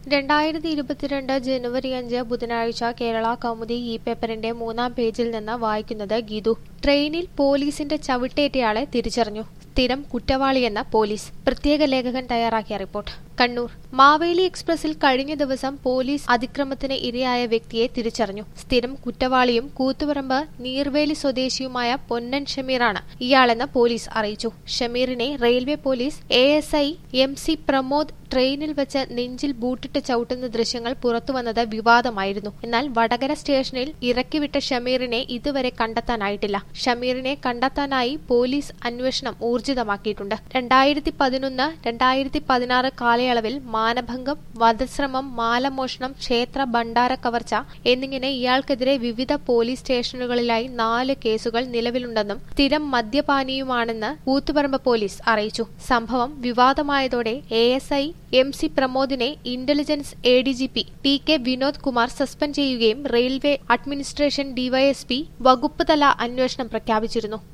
രണ്ടായിരത്തി ഇരുപത്തിരണ്ട് ജനുവരി അഞ്ച് ബുധനാഴ്ച കേരള കൗമുദി ഈ പേപ്പറിന്റെ മൂന്നാം പേജിൽ നിന്ന് വായിക്കുന്നത് ഗീതു ട്രെയിനിൽ പോലീസിന്റെ ചവിട്ടേറ്റയാളെ തിരിച്ചറിഞ്ഞു സ്ഥിരം കുറ്റവാളിയെന്ന പോലീസ് പ്രത്യേക ലേഖകൻ തയ്യാറാക്കിയ റിപ്പോർട്ട് കണ്ണൂർ മാവേലി എക്സ്പ്രസിൽ കഴിഞ്ഞ ദിവസം പോലീസ് അതിക്രമത്തിന് ഇരയായ വ്യക്തിയെ തിരിച്ചറിഞ്ഞു സ്ഥിരം കുറ്റവാളിയും കൂത്തുപറമ്പ് നീർവേലി സ്വദേശിയുമായ പൊന്നൻ ഷമീറാണ് ഇയാളെന്ന് പോലീസ് അറിയിച്ചു ഷമീറിനെ railway police A S I M C Pramod ട്രെയിനിൽ വെച്ച് നെഞ്ചിൽ ബൂട്ടിട്ട് ചവിട്ടുന്ന ദൃശ്യങ്ങൾ പുറത്തുവന്നത് വിവാദമായിരുന്നു എന്നാൽ വടകര സ്റ്റേഷനിൽ ഇറക്കിവിട്ട ഷമീറിനെ ഇതുവരെ കണ്ടെത്താനായിട്ടില്ല ഷമീറിനെ കണ്ടെത്താനായി പോലീസ് അന്വേഷണം ഊർജിതമാക്കിയിട്ടുണ്ട് രണ്ടായിരത്തി പതിനൊന്ന് രണ്ടായിരത്തി പതിനാറ് കാലയളവിൽ മാനഭംഗം വധശ്രമം മാലമോഷണം ക്ഷേത്ര ഭണ്ഡാര കവർച്ച എന്നിങ്ങനെ ഇയാൾക്കെതിരെ വിവിധ പോലീസ് സ്റ്റേഷനുകളിലായി നാല് കേസുകൾ നിലവിലുണ്ടെന്നും സ്ഥിരം മദ്യപാനിയുമാണെന്ന് കൂത്തുപറമ്പ് പോലീസ് അറിയിച്ചു സംഭവം വിവാദമായതോടെ A S I M C പ്രമോദിനെ intelligence A D G P T K Vinod Kumar suspend ചെയ്യുകയും റെയിൽവേ അഡ്മിനിസ്ട്രേഷൻ ഡിവൈഎസ്പി വകുപ്പ് തല അന്വേഷണം പ്രഖ്യാപിച്ചിരുന്നു